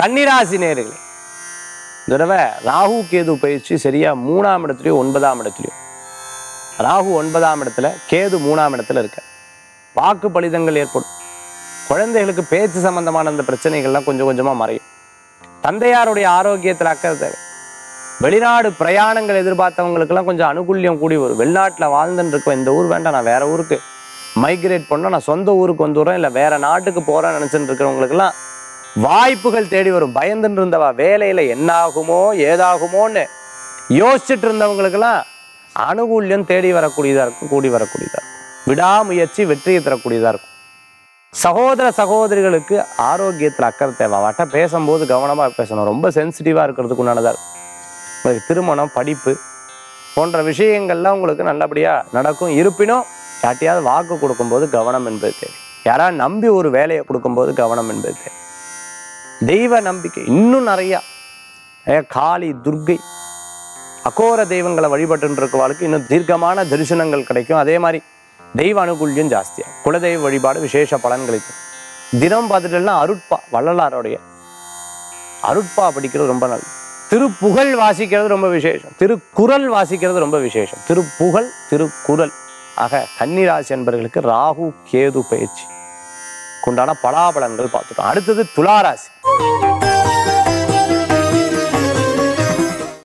கன்னிராசி நேர்களே இந்த தடவை ராகு கேது பயிற்சி சரியா மூணாம் இடத்துலயும் ஒன்பதாம் இடத்துலயும் ராகு ஒன்பதாம் இடத்துல கேது மூணாம் இடத்துல இருக்க வாக்கு பலிதங்கள் ஏற்படும் குழந்தைகளுக்கு பேச்சு சம்பந்தமான அந்த பிரச்சனைகள்லாம் கொஞ்சம் கொஞ்சமா மறையும் தந்தையாருடைய ஆரோக்கியத்தில் அக்கறை தேவை வெளிநாடு பிரயாணங்கள் எதிர்பார்த்தவங்களுக்கெல்லாம் கொஞ்சம் அனுகூல்யம் கூடி வரும் வெளிநாட்டில் வாழ்ந்துட்டு இருக்கோம் இந்த ஊர் வேண்டாம் நான் வேற ஊருக்கு மைக்ரேட் பண்ணோம் நான் சொந்த ஊருக்கு வந்துடுறேன் இல்லை வேற நாட்டுக்கு போறேன்னு நினச்சிட்டு இருக்கிறவங்களுக்கெல்லாம் வாய்ப்புகள் தேடி வரும் பயந்துட்டு இருந்தவா வேலையில என்ன ஆகுமோ ஏதாகுமோன்னு யோசிச்சுட்டு இருந்தவங்களுக்கெல்லாம் அனுகூல்யம் தேடி வரக்கூடியதா இருக்கும் கூடி வரக்கூடியதா இருக்கும் விடாமுயற்சி வெற்றியை தரக்கூடியதா இருக்கும் சகோதர சகோதரிகளுக்கு ஆரோக்கியத்தில் அக்கறை தேவை அவட்ட பேசும்போது கவனமாக பேசணும் ரொம்ப சென்சிட்டிவாக இருக்கிறதுக்கு உண்டானதா இருக்கும் உங்களுக்கு திருமணம் படிப்பு போன்ற விஷயங்கள்லாம் உங்களுக்கு நல்லபடியாக நடக்கும் இருப்பினும் யார்ட்டையாவது வாக்கு கொடுக்கும்போது கவனம் என்பது தேவை யாராவது நம்பி ஒரு வேலையை கொடுக்கும்போது கவனம் என்பது தேவை தெய்வ நம்பிக்கை இன்னும் நிறையா நிறைய காளி துர்க்கை அகோர தெய்வங்களை வழிபட்டு இருக்கவாளுக்கு இன்னும் தீர்க்கமான தரிசனங்கள் கிடைக்கும் அதே மாதிரி தெய்வ அனுகூல்யம் ஜாஸ்தியாக குலதெய்வ வழிபாடு விசேஷ பலன்களை தரும் தினம் பார்த்துட்டோம்னா அருட்பா வள்ளலாருடைய அருட்பா படிக்கிறது ரொம்ப நல்லது திருப்புகழ் வாசிக்கிறது ரொம்ப விசேஷம் திருக்குறள் வாசிக்கிறது ரொம்ப விசேஷம் திருப்புகழ் திருக்குறள் ஆக கன்னிராசி என்பவர்களுக்கு ராகு கேது பயிற்சி உண்டான பலாபலன்கள் பார்த்துட்டோம் அடுத்தது துளாராசி